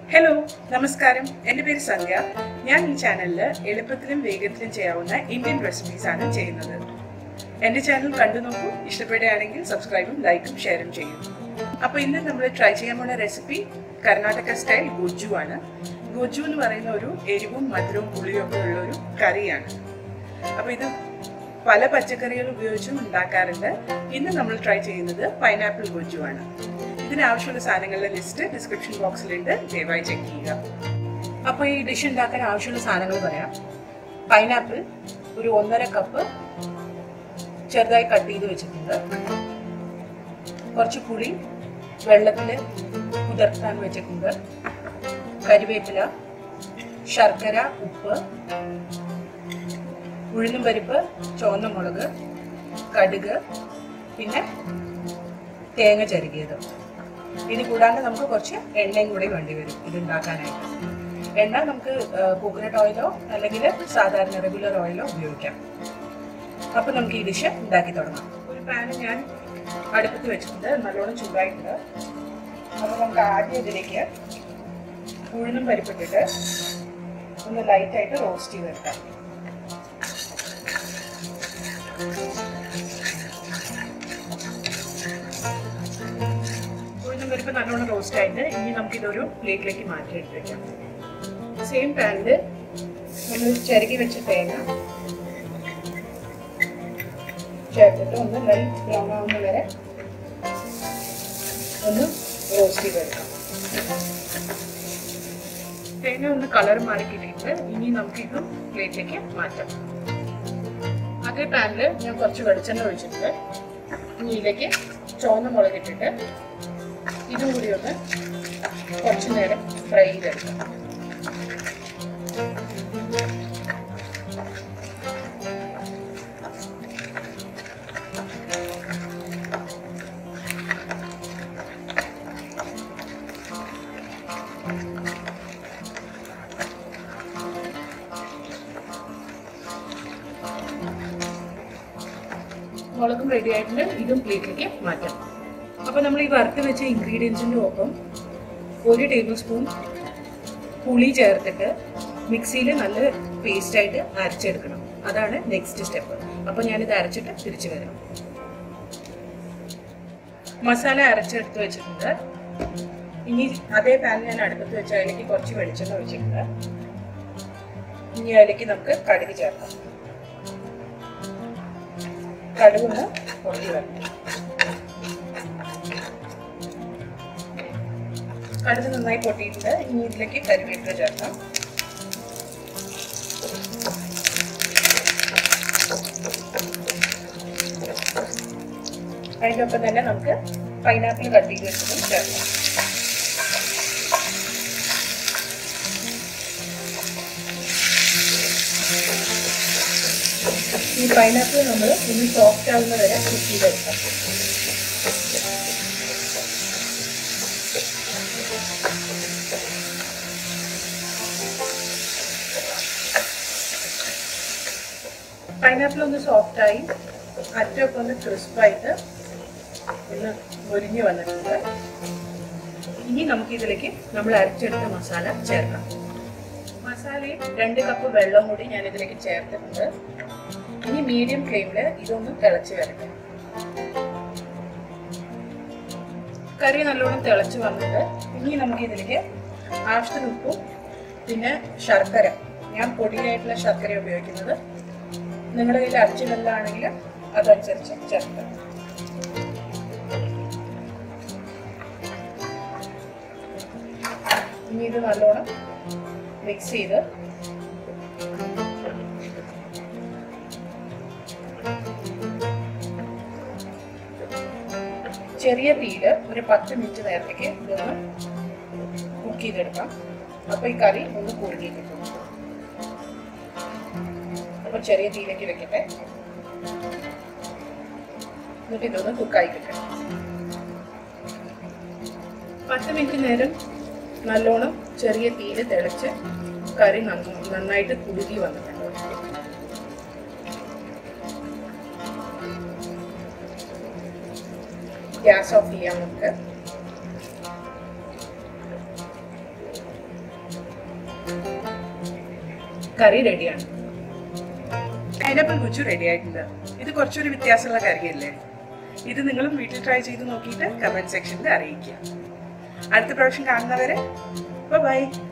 hello നമസ്കാരം എൻ്റെ പേര് സന്ധ്യ ഞാൻ ഈ ചാനലിൽ എളുപ്പത്തിലും വേഗത്തിലും ചെയ്യാവുന്ന ഇന്ത്യൻ റെസിപ്പീസ് ആണ് ചെയ്യുന്നത് എൻ്റെ ചാനൽ കണ്ടു നോക്കൂ ഇഷ്ടപ്പെടുകയാണെങ്കിൽ സബ്സ്ക്രൈബും ലൈക്കും ഷെയറും ചെയ്യും അപ്പോൾ ഇന്ന് നമ്മൾ ട്രൈ ചെയ്യാൻ പോകുന്ന റെസിപ്പി കർണാടക സ്റ്റൈൽ ഗുജു ആണ് ഗുജു എന്ന് പറയുന്ന ഒരു എരിവും മധുരവും പുളിയും ഒക്കെ ഉള്ള ഒരു കറിയാണ് അപ്പോൾ ഇത് പല പച്ചക്കറികൾ ഉപയോഗിച്ചും ഉണ്ടാക്കാറുണ്ട് ഇന്ന് നമ്മൾ ട്രൈ ചെയ്യുന്നത് പൈനാപ്പിൾ ഗുജു ആണ് ഇതിനാവശ്യമുള്ള സാധനങ്ങളുടെ ലിസ്റ്റ് ഡിസ്ക്രിപ്ഷൻ ബോക്സിലുണ്ട് ദയവായി ചെക്ക് ചെയ്യുക അപ്പോൾ ഈ ഡിഷ് ഉണ്ടാക്കാൻ ആവശ്യമുള്ള സാധനങ്ങൾ പറയാം പൈനാപ്പിൾ ഒരു ഒന്നര കപ്പ് ചെറുതായി കട്ട് ചെയ്ത് വെച്ചിട്ടുണ്ട് കുറച്ച് പുളി വെള്ളത്തിൽ കുതിർത്താൻ വെച്ചിട്ടുണ്ട് കരിവേപ്പില ശർക്കര ഉപ്പ് ഉഴുന്നും പരിപ്പ് ചുവന്ന മുളക് കടുക് പിന്നെ തേങ്ങ ചരുകിയത് ഇത് കൂടാണ്ട് നമുക്ക് കുറച്ച് എണ്ണയും കൂടി വേണ്ടി വരും ഇത് ഉണ്ടാക്കാനായിട്ട് എണ്ണ നമുക്ക് കോക്കനട്ട് ഓയിലോ അല്ലെങ്കിൽ സാധാരണ റെഗുലർ ഓയിലോ ഉപയോഗിക്കാം അപ്പോൾ നമുക്ക് ഈ ഡിഷ് ഉണ്ടാക്കി തുടങ്ങാം ഒരു പാന് ഞാൻ അടുപ്പത്ത് വെച്ചിട്ടുണ്ട് നല്ലോണം ചൂടായിട്ടുണ്ട് അപ്പോൾ നമുക്ക് ആദ്യം ഇതിലേക്ക് ഉഴുന്നും പരിപ്പിട്ടിട്ട് ഒന്ന് ലൈറ്റായിട്ട് റോസ്റ്റ് ചെയ്തെടുക്കാം ഉഴുന്നും പരിപ്പ് നല്ലോണം റോസ്റ്റ് ആയിട്ട് ഇനി നമുക്കിതൊരു പ്ലേറ്റിലേക്ക് മാറ്റി എടുത്ത് വെക്കാം സെയിം പാനിൽ നമ്മൾ ചിരകി വെച്ച തേങ്ങ ചേർത്തിട്ട് ഒന്ന് ലൈറ്റ് ബ്രൗൺ ആവുന്ന വരെ ഒന്ന് റോസ്റ്റ് ചെയ്തെടുക്കാം തേങ്ങ ഒന്ന് കളർ മാറി കിട്ടിയിട്ട് ഇനി നമുക്കിത് പ്ലേറ്റിലേക്ക് മാറ്റാം അതേ പാനിൽ ഞാൻ കുറച്ച് വെളിച്ചെണ്ണ ഒഴിച്ചിട്ടുണ്ട് ഇനി ഇതിലേക്ക് ചുവന്ന മുളക് ഇട്ടിട്ട് ഇതും കൂടി ഒന്ന് കുറച്ച് നേരം ഫ്രൈ ചെയ്തെടുക്കാം മുളകും റെഡി ആയിട്ടുണ്ട് ഇതും പ്ലേറ്റിലേക്ക് മാറ്റാം അപ്പോൾ നമ്മൾ ഈ വറുത്ത് വെച്ച ഇൻഗ്രീഡിയൻസിൻ്റെ ഒപ്പം ഒരു ടേബിൾ സ്പൂൺ പുളി ചേർത്തിട്ട് മിക്സിയിൽ നല്ല പേസ്റ്റായിട്ട് അരച്ചെടുക്കണം അതാണ് നെക്സ്റ്റ് സ്റ്റെപ്പ് അപ്പോൾ ഞാനിത് അരച്ചിട്ട് തിരിച്ചു വരാം മസാല അരച്ചെടുത്ത് വെച്ചിട്ടുണ്ട് ഇനി അതേ പാൻ ഞാൻ അടുപ്പത്ത് വെച്ച് അതിലേക്ക് കുറച്ച് വെളിച്ചെണ്ണ ഒഴിച്ചിട്ടുണ്ട് ഇനി അതിലേക്ക് നമുക്ക് കടുക് ചേർക്കാം കടുകൊന്ന് പൊട്ടി വരണം കടുക് നന്നായി പൊട്ടിയിട്ടുണ്ട് ഇനി ഇതിലേക്ക് കരിവേപ്പില ചേർക്കാം അതിൻ്റെ ഒപ്പം തന്നെ നമുക്ക് പൈനാപ്പിൾ കട്ട് ചെയ്ത് വെച്ചതും ചേർക്കാം ഈ പൈനാപ്പിൾ നമ്മൾ ഒന്ന് സോഫ്റ്റ് ആവുന്ന വരെ കുക്ക് ചെയ്തെടുക്കാം പൈനാപ്പിൾ ഒന്ന് സോഫ്റ്റായി അറ്റമൊക്കെ ഒന്ന് ക്രിസ്പായിട്ട് ഒന്ന് മുരിഞ്ഞു വന്നിട്ടുണ്ട് ഇനി നമുക്ക് ഇതിലേക്ക് നമ്മൾ അരച്ചെടുത്ത മസാല ചേർക്കാം മസാലയും രണ്ട് കപ്പ് വെള്ളം കൂടി ഞാൻ ഇതിലേക്ക് ചേർത്തിട്ടുണ്ട് ഇനി മീഡിയം ഫ്ലെയിമിൽ ഇതൊന്ന് തിളച്ച് വരട്ടെ കറി നല്ലോണം തിളച്ച് വന്നിട്ട് ഇനി നമുക്ക് ഇതിലേക്ക് ആവശ്യത്തിന് ഉപ്പും പിന്നെ ശർക്കര ഞാൻ പൊടിയായിട്ടുള്ള ശർക്കര ഉപയോഗിക്കുന്നത് നിങ്ങളുടെ കയ്യിൽ അരച്ചു വെള്ളമാണെങ്കിൽ അതനുസരിച്ച് ചേർക്കാം ഇനി ഇത് നല്ലോണം മിക്സ് ചെയ്ത് ചെറിയ തീയിൽ ഒരു പത്ത് മിനിറ്റ് നേരത്തേക്ക് ഇതൊന്ന് കുക്ക് ചെയ്തെടുക്കാം അപ്പോൾ ഈ കറി ഒന്ന് കുറുകി കിട്ടും അപ്പോൾ ചെറിയ തീയിലേക്ക് വെക്കട്ടെ എന്നിട്ട് ഇതൊന്ന് കുക്കായി കിട്ടണം പത്ത് മിനിറ്റ് നേരം നല്ലോണം ചെറിയ തീയിൽ തിളച്ച് കറി നന്നായിട്ട് കുറുകി വന്നിട്ടുണ്ട് ഗ്യാസ് ഓഫ് ചെയ്യാം നമുക്ക് കറി റെഡിയാണ് പൈനാപ്പിൾ ഗുച്ചു റെഡി ആയിട്ടുണ്ട് ഇത് കുറച്ചൊരു വ്യത്യാസമുള്ള കറിയല്ലേ ഇത് നിങ്ങളും വീട്ടിൽ ട്രൈ ചെയ്ത് നോക്കിയിട്ട് കമന്റ് സെക്ഷനിൽ അറിയിക്കുക അടുത്ത പ്രാവശ്യം കാണുന്നവരെ ബൈ